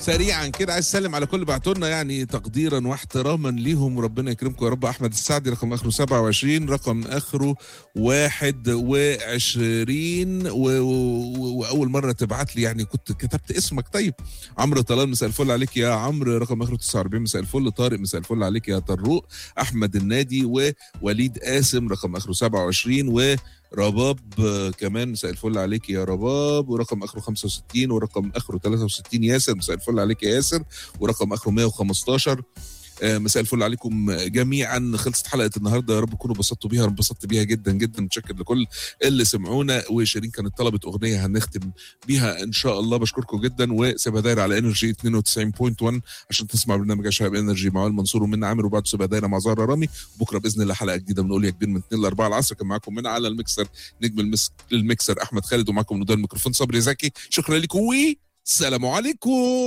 سريعا كده عايز اسلم على كل بعتوا لنا يعني تقديرا واحتراما ليهم وربنا يكرمكم يا رب احمد السعدي رقم اخره 27 رقم اخره 21 و... و... واول مره تبعت لي يعني كنت كتبت اسمك طيب عمرو طلال مساء الفل عليك يا عمرو رقم اخره 49 مساء الفل طارق مساء الفل عليك يا طروق احمد النادي ووليد قاسم رقم اخره 27 و رباب آه، كمان مساء الفل عليك يا رباب ورقم اخره 65 ورقم اخره 63 ياسر مساء الفل عليك يا ياسر ورقم اخره 115 آه، مساء الفل عليكم جميعا خلصت حلقه النهارده يا رب تكونوا انبسطتوا بيها انا انبسطت بيها جدا جدا متشكر لكل اللي سمعونا وشيرين كانت طلبت اغنيه هنختم بيها ان شاء الله بشكركم جدا وسيبها دايره على انرجي 92.1 عشان تسمع برنامج يا شباب انرجي مع وائل منصور ومنى عامر وبعد سيبها دايره مع زهره رامي بكره باذن الله حلقه جديده بنقول يا كبير من 2 ل 4 العصر كان معاكم من على المكسر نجم المس- المكسر احمد خالد ومعاكم من الميكروفون صبري زكي شكرا لكم والسلام عليكم